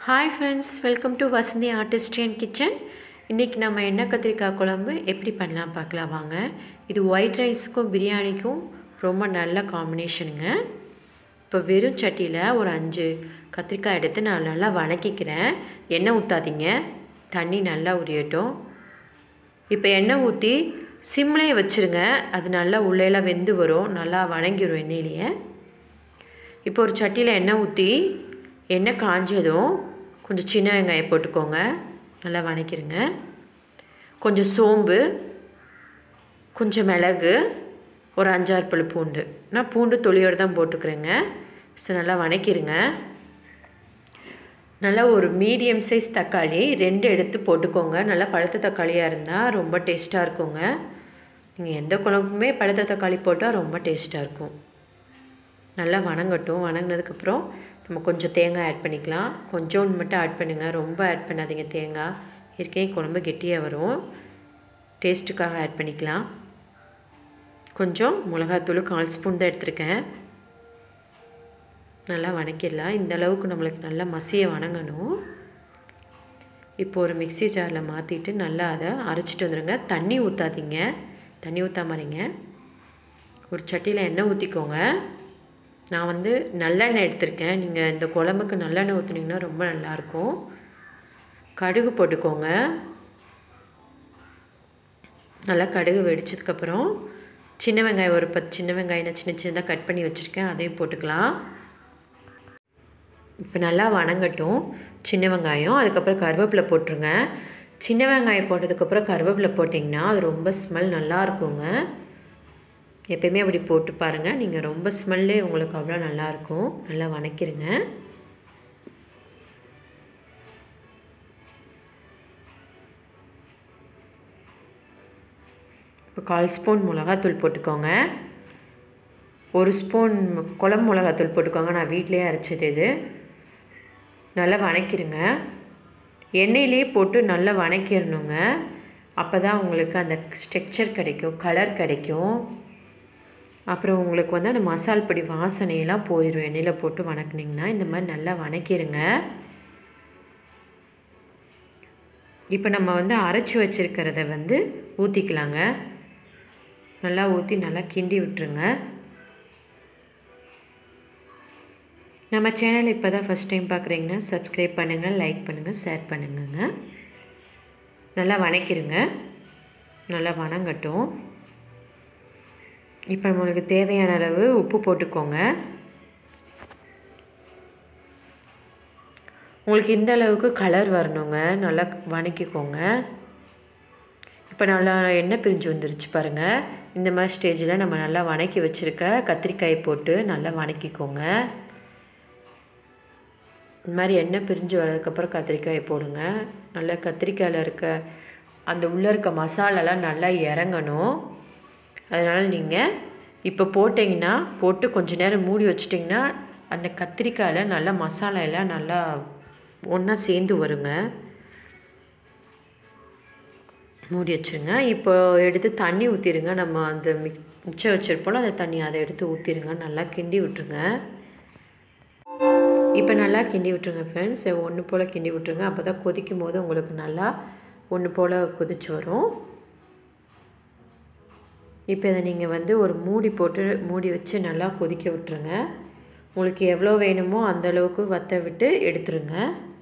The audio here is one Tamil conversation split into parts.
hi friends welcome to Vasanthi artisan kitchen இன்றைக்கி நம்ம எண்ணெய் கத்திரிக்காய் குழம்பு எப்படி பண்ணலாம் பார்க்கலாம் வாங்க இது ஒயிட் ரைஸ்க்கும் பிரியாணிக்கும் ரொம்ப நல்ல காம்பினேஷனுங்க இப்போ வெறும் சட்டியில் ஒரு அஞ்சு கத்திரிக்காய் எடுத்து நான் நல்லா வணக்கிக்கிறேன் எண்ணெய் ஊற்றாதீங்க தண்ணி நல்லா உரியட்டும் இப்போ எண்ணெய் ஊற்றி சிம்லேயே வச்சுருங்க அது நல்லா உள்ளேலாம் வெந்து வரும் நல்லா வணங்கிடும் எண்ணெயிலேயே இப்போ ஒரு சட்டியில் எண்ணெய் ஊற்றி எண்ணெய் காஞ்சதும் கொஞ்சம் சின்ன வெங்காயம் போட்டுக்கோங்க நல்லா வணக்கிடுங்க கொஞ்சம் சோம்பு கொஞ்சம் மிளகு ஒரு அஞ்சாறு பல் பூண்டு நான் பூண்டு தொலியோடு தான் போட்டுக்கிறேங்க ஸோ நல்லா வணக்கிடுங்க நல்லா ஒரு மீடியம் சைஸ் தக்காளி ரெண்டு எடுத்து போட்டுக்கோங்க நல்லா பழுத்த தக்காளியாக இருந்தால் ரொம்ப டேஸ்ட்டாக இருக்குங்க நீங்கள் எந்த குழம்புக்குமே பழுத்த தக்காளி போட்டால் ரொம்ப டேஸ்ட்டாக இருக்கும் நல்லா வணங்கட்டும் வணங்கினதுக்கப்புறம் நம்ம கொஞ்சம் தேங்காய் ஆட் பண்ணிக்கலாம் கொஞ்சோண்டு மட்டும் ஆட் பண்ணுங்கள் ரொம்ப ஆட் பண்ணாதீங்க தேங்காய் ஏற்கனவே குழம்பு கெட்டியாக வரும் டேஸ்ட்டுக்காக ஆட் பண்ணிக்கலாம் கொஞ்சம் மிளகாத்தூள் கால் ஸ்பூன் தான் எடுத்திருக்கேன் நல்லா வணக்கிடலாம் இந்த அளவுக்கு நம்மளுக்கு நல்லா மசியை வணங்கணும் இப்போ ஒரு மிக்சி ஜாரில் மாற்றிட்டு நல்லா அதை அரைச்சிட்டு வந்துடுங்க தண்ணி ஊற்றாதீங்க தண்ணி ஊற்றாமறிங்க ஒரு சட்டியில் எண்ணெய் ஊற்றிக்கோங்க நான் வந்து நல்லெண்ணெய் எடுத்திருக்கேன் நீங்கள் இந்த குழம்புக்கு நல்லெண்ணெய் ஊற்றுனீங்கன்னா ரொம்ப நல்லாயிருக்கும் கடுகு போட்டுக்கோங்க நல்லா கடுகு வெடிச்சதுக்கப்புறம் சின்ன வெங்காயம் ஒரு பத்து சின்ன வெங்காயம் நான் சின்ன சின்னதாக கட் பண்ணி வச்சுருக்கேன் அதையும் போட்டுக்கலாம் இப்போ நல்லா வணங்கட்டும் சின்ன வெங்காயம் அதுக்கப்புறம் கருவேப்பிலை போட்டுருங்க சின்ன வெங்காயம் போட்டதுக்கப்புறம் கருவேப்பிலை போட்டிங்கன்னா அது ரொம்ப ஸ்மெல் நல்லா இருக்குங்க எப்பயுமே அப்படி போட்டு பாருங்கள் நீங்கள் ரொம்ப ஸ்மெல்லே உங்களுக்கு அவ்வளோ நல்லாயிருக்கும் நல்லா வணக்கிடுங்க இப்போ கால் ஸ்பூன் மிளகாத்தூள் போட்டுக்கோங்க ஒரு ஸ்பூன் குழம்பு மிளகாத்தூள் போட்டுக்கோங்க நான் வீட்டிலேயே அரைச்சது இது நல்லா வணக்கிடுங்க எண்ணெயிலே போட்டு நல்லா வணக்கிடணுங்க அப்போ தான் உங்களுக்கு அந்த ஸ்ட்ரக்சர் கிடைக்கும் கலர் கிடைக்கும் அப்புறம் உங்களுக்கு வந்து அந்த மசால் பொடி வாசனையெல்லாம் போயிடும் எண்ணெயில் போட்டு வணக்குனிங்கன்னா இந்த மாதிரி நல்லா வணக்கிடுங்க இப்போ நம்ம வந்து அரைச்சி வச்சுருக்கிறத வந்து ஊற்றிக்கலாங்க நல்லா ஊற்றி நல்லா கிண்டி விட்டுருங்க நம்ம சேனல் இப்போ தான் ஃபஸ்ட் டைம் பார்க்குறீங்கன்னா சப்ஸ்கிரைப் பண்ணுங்கள் லைக் பண்ணுங்கள் ஷேர் பண்ணுங்கங்க நல்லா வணக்கிடுங்க நல்லா வணங்கட்டும் இப்போ நம்மளுக்கு தேவையான அளவு உப்பு போட்டுக்கோங்க உங்களுக்கு இந்த அளவுக்கு கலர் வரணுங்க நல்லா வணக்கிக்கோங்க இப்போ நல்லா எண்ணெய் பிரிஞ்சு வந்துருச்சு பாருங்கள் இந்த மாதிரி ஸ்டேஜில் நம்ம நல்லா வணக்கி வச்சுருக்க கத்திரிக்காய் போட்டு நல்லா வணக்கிக்கோங்க இந்த மாதிரி எண்ணெய் பிரிஞ்சு வரதுக்கப்புறம் கத்திரிக்காயை போடுங்க நல்லா கத்திரிக்காயில் இருக்க அந்த உள்ளே இருக்க மசாலாலாம் நல்லா இறங்கணும் அதனால் நீங்கள் இப்போ போட்டிங்கன்னா போட்டு கொஞ்ச நேரம் மூடி வச்சிட்டிங்கன்னா அந்த கத்திரிக்காயில் நல்லா மசாலா எல்லாம் நல்லா ஒன்றா சேர்ந்து வருங்க மூடி வச்சுருங்க இப்போ எடுத்து தண்ணி ஊற்றிடுங்க நம்ம அந்த மிக் மிச்சம் வச்சுருப்போம் அந்த தண்ணி அதை எடுத்து ஊற்றிடுங்க நல்லா கிண்டி விட்டுருங்க இப்போ நல்லா கிண்டி விட்டுருங்க ஃப்ரெண்ட்ஸ் ஒன்று போல் கிண்டி விட்டுருங்க அப்போ தான் கொதிக்கும் போது உங்களுக்கு நல்லா ஒன்று போல் கொதிச்சு வரும் இப்போ இதை நீங்கள் வந்து ஒரு மூடி போட்டு மூடி வச்சு நல்லா கொதிக்க விட்டுருங்க உங்களுக்கு எவ்வளோ வேணுமோ அந்த அளவுக்கு வற்ற விட்டு எடுத்துருங்க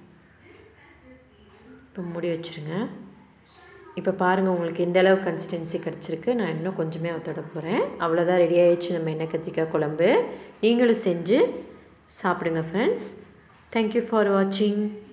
இப்போ மூடி வச்சுருங்க இப்போ பாருங்கள் உங்களுக்கு எந்த அளவு கன்சிஸ்டன்சி கிடச்சிருக்கு நான் இன்னும் கொஞ்சமே வத்தோட போகிறேன் அவ்வளோதான் ரெடி ஆகிடுச்சு நம்ம எண்ணெய் கத்திரிக்காய் குழம்பு நீங்களும் செஞ்சு சாப்பிடுங்க ஃப்ரெண்ட்ஸ் தேங்க்யூ ஃபார் வாட்சிங்